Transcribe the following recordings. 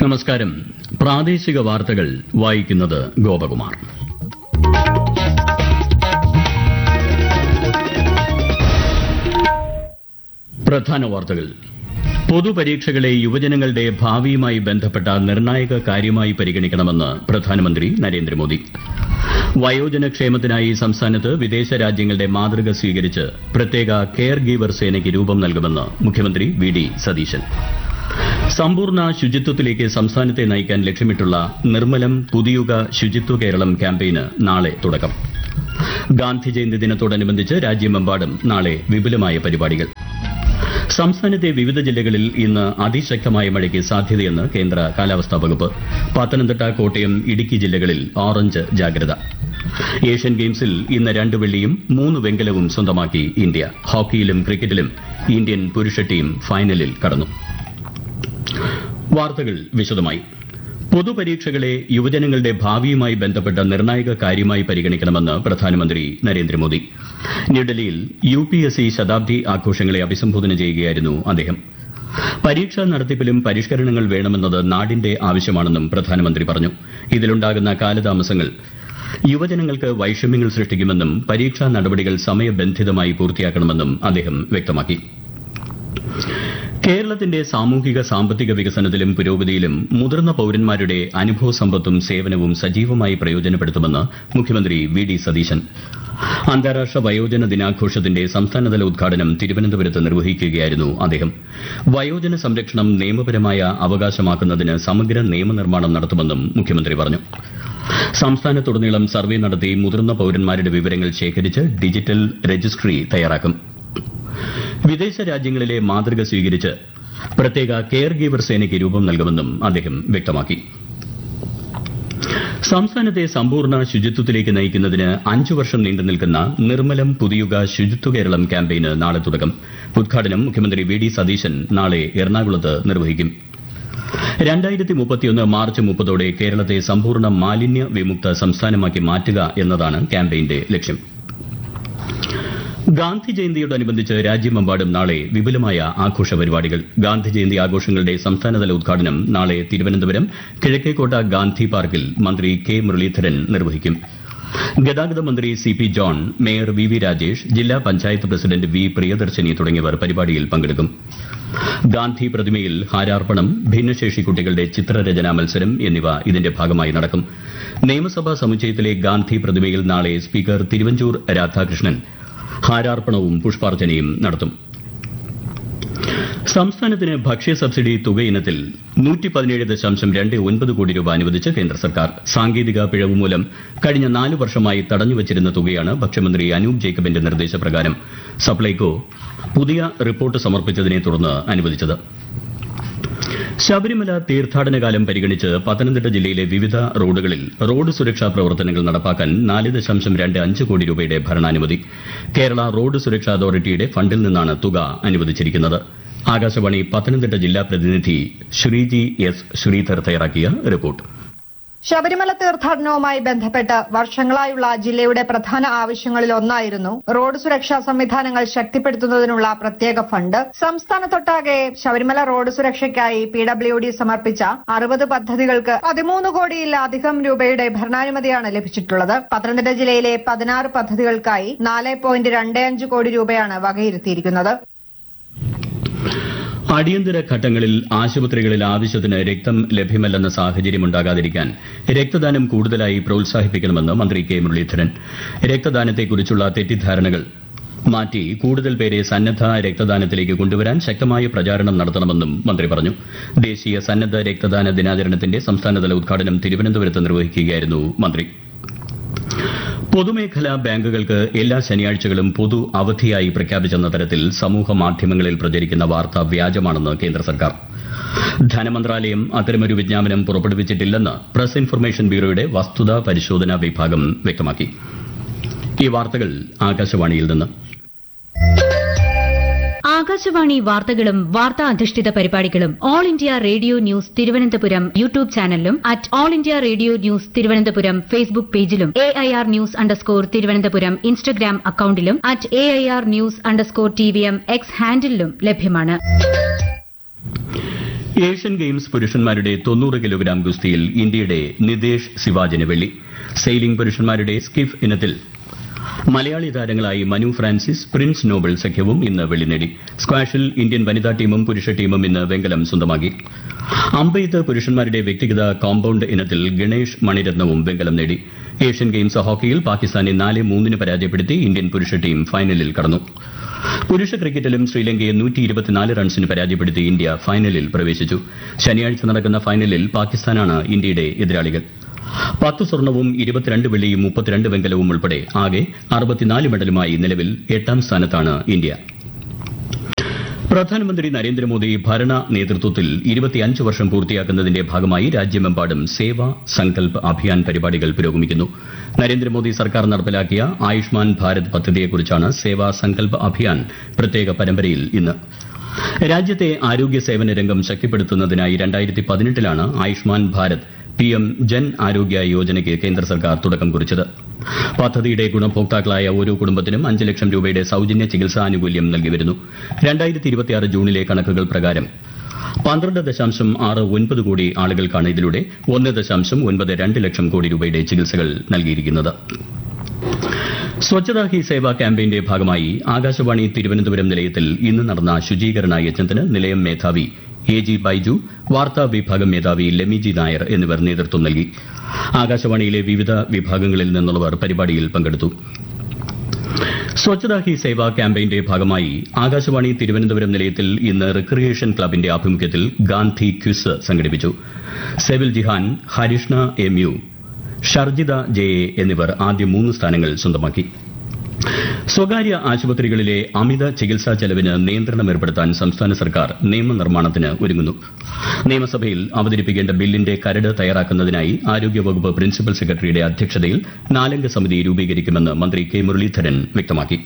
നമസ്കാരം പ്രാദേശിക വാർത്തകൾ വായിക്കുന്നത് ഗോപകുമാർ പ്രധാന വാർത്തകൾ പൊതുപരീക്ഷകളെ യുവജനങ്ങളുടെ ഭാവിയുമായി ബന്ധപ്പെട്ട നിർണായക കാര്യമായി പരിഗണിക്കണമെന്ന് പ്രധാനമന്ത്രി നരേന്ദ്രമോദി വയോജന ക്ഷേമത്തിനായി സംസ്ഥാനത്ത് വിദേശ രാജ്യങ്ങളുടെ മാതൃക സ്വീകരിച്ച് പ്രത്യേക കെയർ ഗീവർ സേനയ്ക്ക് രൂപം നൽകുമെന്ന് മുഖ്യമന്ത്രി വി ഡി സതീശൻ സമ്പൂർണ്ണ ശുചിത്വത്തിലേക്ക് സംസ്ഥാനത്തെ നയിക്കാൻ ലക്ഷ്യമിട്ടുള്ള നിർമ്മലം പുതിയുഗ ശുചിത്വ കേരളം ക്യാമ്പയിന് നാളെ തുടക്കം ഗാന്ധി ജയന്തി ദിനത്തോടനുബന്ധിച്ച് രാജ്യമെമ്പാടും നാളെ വിപുലമായ പരിപാടികൾ സംസ്ഥാനത്തെ വിവിധ ജില്ലകളിൽ ഇന്ന് അതിശക്തമായ മഴയ്ക്ക് സാധ്യതയെന്ന് കേന്ദ്ര കാലാവസ്ഥാ വകുപ്പ് പത്തനംതിട്ട കോട്ടയം ഇടുക്കി ജില്ലകളിൽ ഓറഞ്ച് ജാഗ്രത ഏഷ്യൻ ഗെയിംസിൽ ഇന്ന് രണ്ട് വെള്ളിയും മൂന്ന് വെങ്കലവും സ്വന്തമാക്കി ഇന്ത്യ ഹോക്കിയിലും ക്രിക്കറ്റിലും ഇന്ത്യൻ പുരുഷ ടീം ഫൈനലിൽ കടന്നു വാർത്തകൾ വിശദമായി പൊതുപരീക്ഷകളെ യുവജനങ്ങളുടെ ഭാവിയുമായി ബന്ധപ്പെട്ട നിർണായക കാര്യമായി പരിഗണിക്കണമെന്ന് പ്രധാനമന്ത്രി നരേന്ദ്രമോദി ന്യൂഡൽഹിയിൽ യു പി എസ് സി ശതാബ്ദി ആഘോഷങ്ങളെ അഭിസംബോധന ചെയ്യുകയായിരുന്നു അദ്ദേഹം പരീക്ഷാ നടത്തിപ്പിലും പരിഷ്കരണങ്ങൾ വേണമെന്നത് നാടിന്റെ ആവശ്യമാണെന്നും പ്രധാനമന്ത്രി പറഞ്ഞു ഇതിലുണ്ടാകുന്ന കാലതാമസങ്ങൾ യുവജനങ്ങൾക്ക് വൈഷമ്യങ്ങൾ സൃഷ്ടിക്കുമെന്നും പരീക്ഷാ നടപടികൾ സമയബന്ധിതമായി പൂർത്തിയാക്കണമെന്നും അദ്ദേഹം വ്യക്തമാക്കി കേരളത്തിന്റെ സാമൂഹിക സാമ്പത്തിക വികസനത്തിലും പുരോഗതിയിലും മുതിർന്ന പൌരന്മാരുടെ അനുഭവ സമ്പത്തും സേവനവും സജീവമായി പ്രയോജനപ്പെടുത്തുമെന്ന് മുഖ്യമന്ത്രി വി ഡി സതീശൻ അന്താരാഷ്ട്ര വയോജന ദിനാഘോഷത്തിന്റെ സംസ്ഥാനതല ഉദ്ഘാടനം തിരുവനന്തപുരത്ത് നിർവഹിക്കുകയായിരുന്നു അദ്ദേഹം വയോജന സംരക്ഷണം നിയമപരമായ അവകാശമാക്കുന്നതിന് സമഗ്ര നിയമനിർമ്മാണം നടത്തുമെന്നും മുഖ്യമന്ത്രി പറഞ്ഞു സംസ്ഥാനത്തുടനീളം സർവേ നടത്തി മുതിർന്ന പൌരന്മാരുടെ വിവരങ്ങൾ ശേഖരിച്ച് ഡിജിറ്റൽ രജിസ്ട്രി തയ്യാറാക്കും വിദേശ രാജ്യങ്ങളിലെ മാതൃക സ്വീകരിച്ച് പ്രത്യേക കെയർ ഗീവർ സേനയ്ക്ക് രൂപം നൽകുമെന്നും അദ്ദേഹം വ്യക്തമാക്കി സംസ്ഥാനത്തെ സമ്പൂർണ്ണ ശുചിത്വത്തിലേക്ക് നയിക്കുന്നതിന് അഞ്ചു വർഷം നീണ്ടുനിൽക്കുന്ന നിർമ്മലം പുതിയുഗ ശുചിത്വ കേരളം ക്യാമ്പയിന് നാളെ തുടക്കം ഉദ്ഘാടനം മുഖ്യമന്ത്രി വി ഡി സതീശൻ നാളെ എറണാകുളത്ത് നിർവഹിക്കും രണ്ടായിരത്തി മുപ്പത്തിയൊന്ന് മാർച്ച് മുപ്പതോടെ കേരളത്തെ സമ്പൂർണ്ണ മാലിന്യ വിമുക്ത സംസ്ഥാനമാക്കി മാറ്റുക എന്നതാണ് ക്യാമ്പയിന്റെ ലക്ഷ്യം ഗാന്ധി ജയന്തിയോടനുബന്ധിച്ച് രാജ്യമെമ്പാടും നാളെ വിപുലമായ ആഘോഷ പരിപാടികൾ ഗാന്ധി ജയന്തി ആഘോഷങ്ങളുടെ സംസ്ഥാനതല ഉദ്ഘാടനം നാളെ തിരുവനന്തപുരം കിഴക്കേക്കോട്ട ഗാന്ധി പാർക്കിൽ മന്ത്രി കെ മുരളീധരൻ നിർവഹിക്കും ഗതാഗത മന്ത്രി C P John mayor V V Rajesh ജില്ലാ പഞ്ചായത്ത് പ്രസിഡന്റ് വി പ്രിയദർശിനി തുടങ്ങിയവർ പരിപാടിയിൽ പങ്കെടുക്കും ഗാന്ധി പ്രതിമയിൽ ഹാരാർപ്പണം ഭിന്നശേഷി കുട്ടികളുടെ ചിത്രരചനാ മത്സരം എന്നിവ ഇതിന്റെ ഭാഗമായി നടക്കും നിയമസഭാ സമുച്ചയത്തിലെ ഗാന്ധി പ്രതിമയിൽ നാളെ സ്പീക്കർ തിരുവഞ്ചൂർ രാധാകൃഷ്ണൻ ഹാരാർപ്പണവും പുഷ്പാർച്ചനയും നടത്തും സംസ്ഥാനത്തിന് ഭക്ഷ്യ സബ്സിഡി തുക ഇനത്തിൽ നൂറ്റി പതിനേഴ് ദശാംശം രണ്ട് ഒൻപത് കോടി രൂപ അനുവദിച്ച് കേന്ദ്ര സർക്കാർ സാങ്കേതിക പിഴവ് മൂലം കഴിഞ്ഞ നാല് വർഷമായി തടഞ്ഞുവച്ചിരുന്ന തുകയാണ് ഭക്ഷ്യമന്ത്രി അനൂപ് ജേക്കബിന്റെ നിർദ്ദേശപ്രകാരം സപ്ലൈകോ പുതിയ റിപ്പോർട്ട് സമർപ്പിച്ചതിനെ തുടർന്ന് അനുവദിച്ചത് ശബരിമല തീർത്ഥാടനകാലം പരിഗണിച്ച് പത്തനംതിട്ട ജില്ലയിലെ വിവിധ റോഡുകളിൽ റോഡ് സുരക്ഷാ പ്രവർത്തനങ്ങൾ നടപ്പാക്കാൻ നാല് ദശാംശം രണ്ട് അഞ്ച് കോടി രൂപയുടെ ഭരണാനുമതി കേരള റോഡ് സുരക്ഷാ അതോറിറ്റിയുടെ ഫണ്ടിൽ നിന്നാണ് തുക അനുവദിച്ചിരിക്കുന്നത് ആകാശവാണി പത്തനംതിട്ട ജില്ലാ പ്രതിനിധി ശ്രീജി എസ് ശ്രീധർ തയ്യാറാക്കിയ റിപ്പോർട്ട് ശബരിമല തീർത്ഥാടനവുമായി ബന്ധപ്പെട്ട് വർഷങ്ങളായുള്ള ജില്ലയുടെ പ്രധാന ആവശ്യങ്ങളിൽ ഒന്നായിരുന്നു റോഡ് സുരക്ഷാ സംവിധാനങ്ങൾ ശക്തിപ്പെടുത്തുന്നതിനുള്ള പ്രത്യേക ഫണ്ട് സംസ്ഥാനത്തൊട്ടാകെ ശബരിമല റോഡ് സുരക്ഷയ്ക്കായി പി ഡബ്ല്യു ഡി സമർപ്പിച്ച അറുപത് പദ്ധതികൾക്ക് പതിമൂന്ന് കോടിയിലധികം രൂപയുടെ ഭരണാനുമതിയാണ് ലഭിച്ചിട്ടുള്ളത് പത്തനംതിട്ട ജില്ലയിലെ പതിനാറ് പദ്ധതികൾക്കായി നാല് പോയിന്റ് രണ്ട് അഞ്ച് കോടി രൂപയാണ് വകയിരുത്തിയിരിക്കുന്നത് അടിയന്തര ഘട്ടങ്ങളിൽ ആശുപത്രികളിൽ ആവശ്യത്തിന് രക്തം ലഭ്യമല്ലെന്ന സാഹചര്യമുണ്ടാകാതിരിക്കാൻ രക്തദാനം കൂടുതലായി പ്രോത്സാഹിപ്പിക്കണമെന്ന് മന്ത്രി കെ മുരളീധരൻ രക്തദാനത്തെക്കുറിച്ചുള്ള തെറ്റിദ്ധാരണകൾ മാറ്റി കൂടുതൽ പേരെ സന്നദ്ധ രക്തദാനത്തിലേക്ക് കൊണ്ടുവരാൻ ശക്തമായ പ്രചാരണം നടത്തണമെന്നും മന്ത്രി പറഞ്ഞു ദേശീയ സന്നദ്ധ രക്തദാന ദിനാചരണത്തിന്റെ സംസ്ഥാനതല ഉദ്ഘാടനം തിരുവനന്തപുരത്ത് നിർവഹിക്കുകയായിരുന്നു മന്ത്രി പൊതുമേഖലാ ബാങ്കുകൾക്ക് എല്ലാ ശനിയാഴ്ചകളും പൊതു അവധിയായി പ്രഖ്യാപിച്ചെന്ന തരത്തിൽ സമൂഹ മാധ്യമങ്ങളിൽ പ്രചരിക്കുന്ന വാർത്ത വ്യാജമാണെന്ന് കേന്ദ്ര സർക്കാർ ധനമന്ത്രാലയം അത്തരമൊരു വിജ്ഞാപനം പുറപ്പെടുവിച്ചിട്ടില്ലെന്ന് പ്രസ് ഇൻഫർമേഷൻ ബ്യൂറോയുടെ വസ്തുതാ പരിശോധനാ വിഭാഗം വ്യക്തമാക്കി ഈ വാർത്തകൾ ആകാശവാണിയിൽ നിന്ന് ആകാശവാണി വാർത്തകളും വാർത്താ അധിഷ്ഠിത പരിപാടികളും all India radio news Thiruvananthapuram YouTube ചാനലിലും at all India radio news Thiruvananthapuram Facebook പേജിലും A I R news underscore Thiruvananthapuram Instagram അക്കൌണ്ടിലും at A I R news underscore T V M X ഹാൻഡിലും ലഭ്യമാണ് ഏഷ്യൻ ഗെയിംസ് പുരുഷന്മാരുടെ തൊണ്ണൂറ് കിലോഗ്രാം ഗുസ്തിയിൽ ഇന്ത്യയുടെ നിതേഷ് സിവാജിന് വെള്ളി സെയിലിംഗ് പുരുഷന്മാരുടെ സ്കിഫ് ഇനത്തിൽ മലയാളി താരങ്ങളായി മനു ഫ്രാൻസിസ് പ്രിൻസ് നോബൽ സഖ്യവും ഇന്ന് വെള്ളി നേടി സ്ക്വാഷിൽ ഇന്ത്യൻ വനിതാ ടീമും പുരുഷ ടീമും ഇന്ന് വെങ്കലം സ്വന്തമാക്കി അമ്പെയ്ത്ത് പുരുഷന്മാരുടെ വ്യക്തിഗത കോമ്പൌണ്ട് ഇനത്തിൽ ഗണേഷ് മണിരത്നവും വെങ്കലം നേടി ഏഷ്യൻ ഗെയിംസ് ഹോക്കിയിൽ പാകിസ്ഥാനെ നാല് മൂന്നിന് പരാജയപ്പെടുത്തി ഇന്ത്യൻ പുരുഷ ടീം ഫൈനലിൽ കടന്നു പുരുഷ ക്രിക്കറ്റിലും ശ്രീലങ്കയെ നൂറ്റി ഇരുപത്തിനാല് റൺസിന് പരാജയപ്പെടുത്തി ഇന്ത്യ ഫൈനലിൽ പ്രവേശിച്ചു ശനിയാഴ്ച നടക്കുന്ന ഫൈനലിൽ പാകിസ്ഥാനാണ് ഇന്ത്യയുടെ എതിരാളികൾ പത്ത് സ്വർണവും ഇരുപത്തിരണ്ട് വെള്ളിയും മുപ്പത്തിരണ്ട് വെങ്കലവും ഉൾപ്പെടെ ആകെ അറുപത്തിനാല് മെഡലുമായി നിലവിൽ എട്ടാം സ്ഥാനത്താണ് ഇന്ത്യ പ്രധാനമന്ത്രി നരേന്ദ്രമോദി ഭരണ നേതൃത്വത്തിൽ ഇരുപത്തിയഞ്ച് വർഷം പൂർത്തിയാക്കുന്നതിന്റെ ഭാഗമായി രാജ്യമെമ്പാടും സേവാ സങ്കൽപ് അഭിയാൻ പരിപാടികൾ പുരോഗമിക്കുന്നു നരേന്ദ്രമോദി സർക്കാർ നടപ്പിലാക്കിയ ആയുഷ്മാൻ ഭാരത് പദ്ധതിയെക്കുറിച്ചാണ് സേവാ സങ്കൽപ് അഭിയാൻ പ്രത്യേക പരമ്പരയിൽ ഇന്ന് രാജ്യത്തെ ആരോഗ്യ സേവന രംഗം ശക്തിപ്പെടുത്തുന്നതിനായി രണ്ടായിരത്തി പതിനെട്ടിലാണ് ആയുഷ്മാൻ ഭാരത് പി എം ജൻ ആരോഗ്യ യോജനയ്ക്ക് കേന്ദ്ര സർക്കാർ തുടക്കം കുറിച്ചത് പദ്ധതിയുടെ ഗുണഭോക്താക്കളായ ഓരോ കുടുംബത്തിനും അഞ്ച് ലക്ഷം രൂപയുടെ സൌജന്യ ചികിത്സാ ആനുകൂല്യം നൽകി വരുന്നു രണ്ടായിരത്തി ഇരുപത്തിയാറ് ജൂണിലെ കണക്കുകൾ പ്രകാരം പന്ത്രണ്ട് ദശാംശം ആറ് ഒൻപത് കോടി ആളുകൾക്കാണ് ഇതിലൂടെ ഒന്ന് ദശാംശം ഒൻപത് രണ്ട് ലക്ഷം കോടി രൂപയുടെ ചികിത്സകൾ നൽകിയിരിക്കുന്നത് സ്വച്ഛതാ ഹി സേവ ക്യാമ്പയിന്റെ ഭാഗമായി ആകാശവാണി തിരുവനന്തപുരം നിലയത്തിൽ ഇന്ന് നടന്ന ശുചീകരണ യജ്ഞത്തിന് നിലയം മേധാവി എ ജി ബൈജു വാർത്താ വിഭാഗം മേധാവി ലെമിജി നായർ എന്നിവർ നേതൃത്വം നൽകി ആകാശവാണിയിലെ വിവിധ വിഭാഗങ്ങളിൽ നിന്നുള്ളവർ പരിപാടിയിൽ പങ്കെടുത്തു സ്വച്ഛതാ ഹി സേവ ക്യാമ്പയിന്റെ ഭാഗമായി ആകാശവാണി തിരുവനന്തപുരം നിലയത്തിൽ ഇന്ന് റിക്രിയേഷൻ ക്ലബിന്റെ ആഭിമുഖ്യത്തിൽ ഗാന്ധി ക്വിസ് സംഘടിപ്പിച്ചു Sevil Jihan Harishna M U Sharjitha J A എന്നിവർ ആദ്യ മൂന്ന് സ്ഥാനങ്ങൾ സ്വന്തമാക്കി സ്വകാര്യ ആശുപത്രികളിലെ അമിത ചികിത്സാ ചെലവിന് നിയന്ത്രണം ഏർപ്പെടുത്താൻ സംസ്ഥാന സർക്കാർ നിയമനിർമ്മാണത്തിന് ഒരുങ്ങുന്നു നിയമസഭയിൽ അവതരിപ്പിക്കേണ്ട ബില്ലിന്റെ കരട് തയ്യാറാക്കുന്നതിനായി ആരോഗ്യവകുപ്പ് പ്രിൻസിപ്പൽ സെക്രട്ടറിയുടെ അധ്യക്ഷതയിൽ നാലംഗ സമിതി രൂപീകരിക്കുമെന്ന് മന്ത്രി കെ മുരളീധരൻ വ്യക്തമാക്കി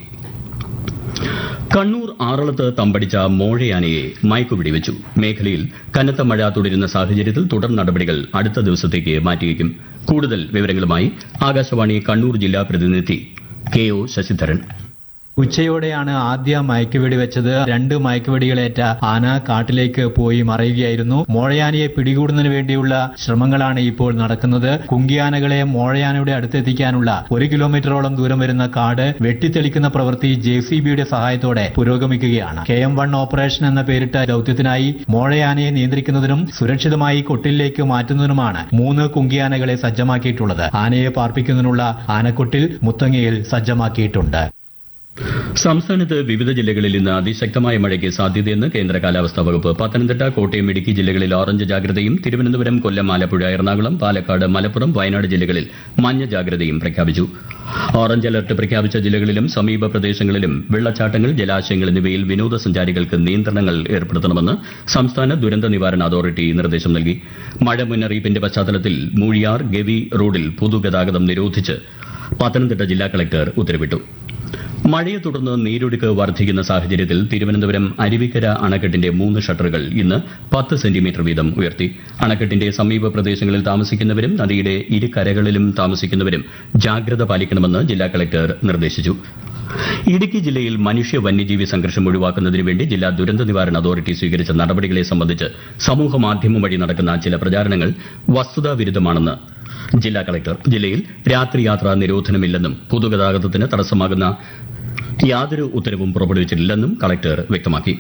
കണ്ണൂർ ആറളത്ത് തമ്പടിച്ച മോഴയാനയെ മയക്കുപിടിവെച്ചു മേഖലയിൽ കനത്ത മഴ തുടരുന്ന സാഹചര്യത്തിൽ തുടർ നടപടികൾ അടുത്ത ദിവസത്തേക്ക് മാറ്റിവെക്കും കൂടുതൽ വിവരങ്ങളുമായി ആകാശവാണി കണ്ണൂർ ജില്ലാ പ്രതിനിധി കെ ഒ ശശിധരൻ ഉച്ചയോടെയാണ് ആദ്യ മയക്കുവെടി വെച്ചത് രണ്ട് മയക്കുവെടികളേറ്റ ആന കാട്ടിലേക്ക് പോയി മറയുകയായിരുന്നു മോഴയാനയെ പിടികൂടുന്നതിന് വേണ്ടിയുള്ള ശ്രമങ്ങളാണ് ഇപ്പോൾ നടക്കുന്നത് കുങ്കിയാനകളെ മോഴയാനയുടെ അടുത്തെത്തിക്കാനുള്ള ഒരു കിലോമീറ്ററോളം ദൂരം വരുന്ന കാട് വെട്ടിത്തെളിക്കുന്ന പ്രവൃത്തി ജെ സി ബിയുടെ സഹായത്തോടെ പുരോഗമിക്കുകയാണ് കെ എം വൺ ഓപ്പറേഷൻ എന്ന പേരിട്ട ദൌത്യത്തിനായി മോഴയാനയെ നിയന്ത്രിക്കുന്നതിനും സുരക്ഷിതമായി കൊട്ടിലേക്ക് മാറ്റുന്നതിനുമാണ് മൂന്ന് കുങ്കിയാനകളെ സജ്ജമാക്കിയിട്ടുള്ളത് ആനയെ പാർപ്പിക്കുന്നതിനുള്ള ആനക്കൊട്ടിൽ മുത്തങ്ങയിൽ സജ്ജമാക്കിയിട്ടുണ്ട് സംസ്ഥാനത്ത് വിവിധ ജില്ലകളിൽ ഇന്ന് അതിശക്തമായ മഴയ്ക്ക് സാധ്യതയെന്ന് കേന്ദ്ര കാലാവസ്ഥാ വകുപ്പ് പത്തനംതിട്ട കോട്ടയം ഇടുക്കി ജില്ലകളിൽ ഓറഞ്ച് ജാഗ്രതയും തിരുവനന്തപുരം കൊല്ലം ആലപ്പുഴ എറണാകുളം പാലക്കാട് മലപ്പുറം വയനാട് ജില്ലകളിൽ മഞ്ഞ ജാഗ്രതയും പ്രഖ്യാപിച്ചു ഓറഞ്ച് അലർട്ട് പ്രഖ്യാപിച്ച ജില്ലകളിലും സമീപ പ്രദേശങ്ങളിലും വെള്ളച്ചാട്ടങ്ങൾ ജലാശയങ്ങൾ എന്നിവയിൽ വിനോദസഞ്ചാരികൾക്ക് നിയന്ത്രണങ്ങൾ ഏർപ്പെടുത്തണമെന്ന് സംസ്ഥാന ദുരന്ത നിവാരണ അതോറിറ്റി നിർദ്ദേശം നൽകി മഴ മുന്നറിയിപ്പിന്റെ പശ്ചാത്തലത്തിൽ മൂഴിയാർ ഗവി റോഡിൽ പൊതുഗതാഗതം നിരോധിച്ച് പത്തനംതിട്ട ജില്ലാ കളക്ടർ ഉത്തരവിട്ടു മഴയെ തുടർന്ന് നീരൊഴുക്ക് വർദ്ധിക്കുന്ന സാഹചര്യത്തിൽ തിരുവനന്തപുരം അരുവിക്കര അണക്കെട്ടിന്റെ മൂന്ന് ഷട്ടറുകൾ ഇന്ന് പത്ത് സെന്റിമീറ്റർ വീതം ഉയർത്തി അണക്കെട്ടിന്റെ സമീപ പ്രദേശങ്ങളിൽ താമസിക്കുന്നവരും നദിയുടെ ഇരുകരകളിലും താമസിക്കുന്നവരും ജാഗ്രത പാലിക്കണമെന്ന് ജില്ലാ കളക്ടർ നിർദ്ദേശിച്ചു ഇടുക്കി ജില്ലയിൽ മനുഷ്യ വന്യജീവി സംഘർഷം ഒഴിവാക്കുന്നതിന് വേണ്ടി ജില്ലാ ദുരന്ത നിവാരണ അതോറിറ്റി സ്വീകരിച്ച നടപടികളെ സംബന്ധിച്ച് സമൂഹ മാധ്യമം വഴി നടക്കുന്ന ചില പ്രചാരണങ്ങൾ വസ്തുതാവിരുദ്ധമാണെന്ന് ജില്ലാ കളക്ടർ ജില്ലയിൽ രാത്രി യാത്രാ നിരോധനമില്ലെന്നും പൊതുഗതാഗതത്തിന് തടസ്സമാകുന്ന യാതൊരു ഉത്തരവും പുറപ്പെടുവിച്ചിട്ടില്ലെന്നും കളക്ടർ വ്യക്തമാക്കി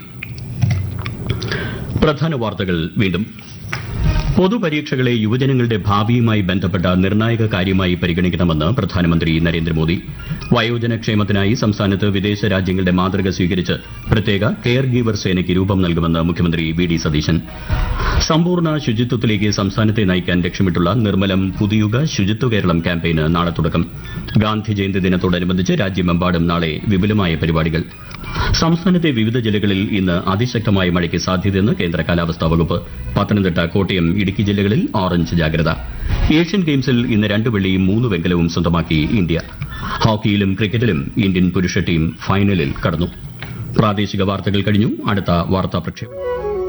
പ്രധാന വാർത്തകൾ വീണ്ടും പൊതുപരീക്ഷകളെ യുവജനങ്ങളുടെ ഭാവിയുമായി ബന്ധപ്പെട്ട നിർണായക കാര്യമായി പരിഗണിക്കണമെന്ന് പ്രധാനമന്ത്രി നരേന്ദ്രമോദി വയോജന ക്ഷേമത്തിനായി സംസ്ഥാനത്ത് വിദേശ രാജ്യങ്ങളുടെ മാതൃക സ്വീകരിച്ച് പ്രത്യേക കെയർ ഗീവർ സേനയ്ക്ക് രൂപം നൽകുമെന്ന് മുഖ്യമന്ത്രി വി ഡി സതീശൻ സമ്പൂർണ്ണ ശുചിത്വത്തിലേക്ക് സംസ്ഥാനത്തെ നയിക്കാൻ ലക്ഷ്യമിട്ടുള്ള നിർമ്മലം പുതുയുഗ ശുചിത്വ കേരളം ക്യാമ്പയിന് നാളെ തുടക്കം ഗാന്ധി ജയന്തി ദിനത്തോടനുബന്ധിച്ച് രാജ്യമെമ്പാടും നാളെ വിപുലമായ പരിപാടികൾ സംസ്ഥാനത്തെ വിവിധ ജില്ലകളിൽ ഇന്ന് അതിശക്തമായ മഴയ്ക്ക് സാധ്യതയെന്ന് കേന്ദ്ര കാലാവസ്ഥാ വകുപ്പ് പത്തനംതിട്ട കോട്ടയം ഇടുക്കി ജില്ലകളിൽ ഓറഞ്ച് ജാഗ്രത ഏഷ്യൻ ഗെയിംസിൽ ഇന്ന് രണ്ട് വെള്ളിയും മൂന്ന് വെങ്കലവും സ്വന്തമാക്കി ഇന്ത്യ ഹോക്കിയിലും ക്രിക്കറ്റിലും ഇന്ത്യൻ പുരുഷ ടീം ഫൈനലിൽ കടന്നു പ്രാദേശിക വാർത്തകൾ കഴിഞ്ഞു അടുത്ത വാർത്താ പ്രക്ഷേപണം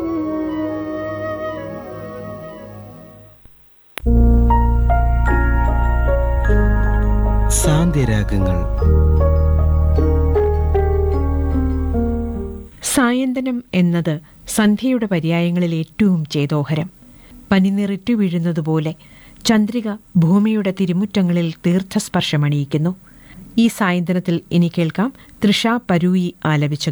സാന്ത്യരാഗങ്ങൾ സായന്തനം എന്നത് സന്ധ്യയുടെ പര്യായങ്ങളിൽ ഏറ്റവും ചേതോഹരം പനിനിറിറ്റു വീഴുന്നതുപോലെ ചന്ദ്രിക ഭൂമിയുടെ തിരുമുറ്റങ്ങളിൽ തീർത്ഥസ്പർശമണിയിക്കുന്നു ഈ സായന്തനത്തിൽ ഇനി കേൾക്കാം തൃഷ പരൂയി ആലപിച്ച